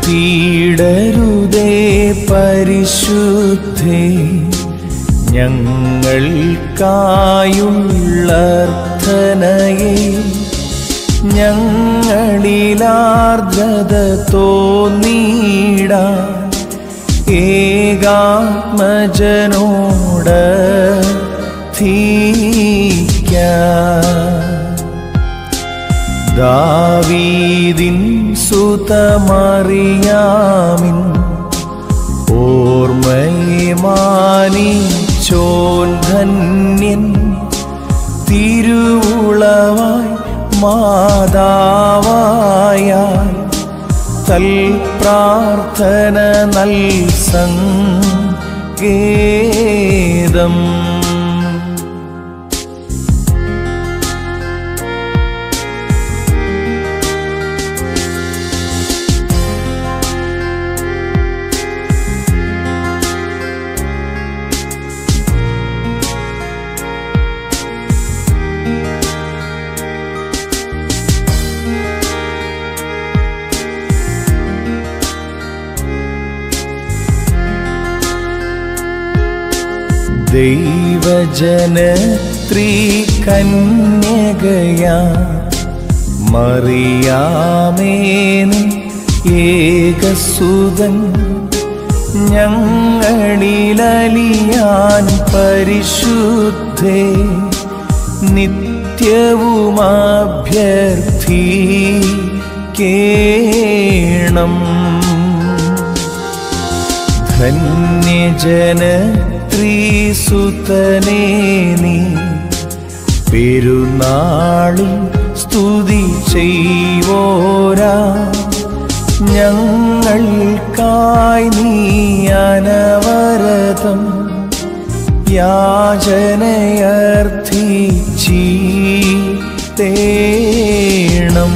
നിർത്തിയിടരുതേ പരിശുദ്ധേ ഞങ്ങൾക്കായുള്ളർത്ഥനയെ ഞങ്ങളിലാർദ്രത തോന്നിടാൻ ഏകാത്മജനോട് ധീക്ക ദാവീദിൻ സുതമറിയാമിൻ ഓർമ്മയെ മാനിച്ചോൻ ധന്യൻ തിരുവുളവായി മാതാവായാൽ തൽ പ്രാർത്ഥന നൽ സങ്കേതം ദൈവജനത്രീ കന്യകയാ മറിയാമേന് ഏകസുതൻ ഞങ്ങളിലലിയാൻ പരിശുദ്ധേ നിത്യവുമഭ്യർത്ഥിക്കേണം ധന്യജന ത്രീസുതനേ നീ പെരുന്നാളിൽ സ്തുതി ചെയ്വോരാ ഞങ്ങൾക്കായി നീ അനവരതം യാചനയർത്ഥിച്ചീത്തേണം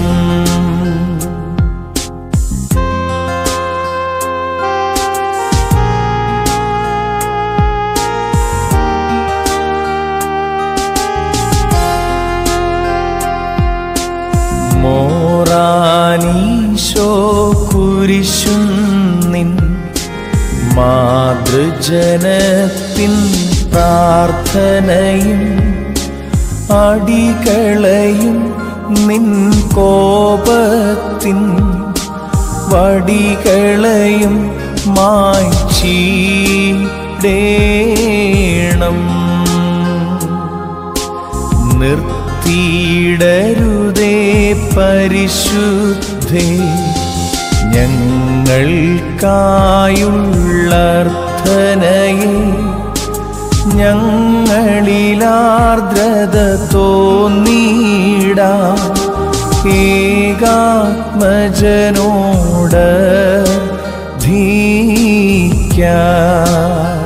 മോറാനീശോ കുരിശും നിൻ മാതൃജനത്തിൻ പ്രാർത്ഥനയും അടികളയും നിൻ കോപത്തിൻ വടികളയും മായ്ച്ചീടേണം നിർത്തിയിടരുതേ പരിശുദ്ധേ ഞങ്ങൾക്കായുള്ളർത്ഥനയെ ഞങ്ങളിലാർദ്രത തോന്നിടാ ഏകാത്മജനോട് ധീക്ക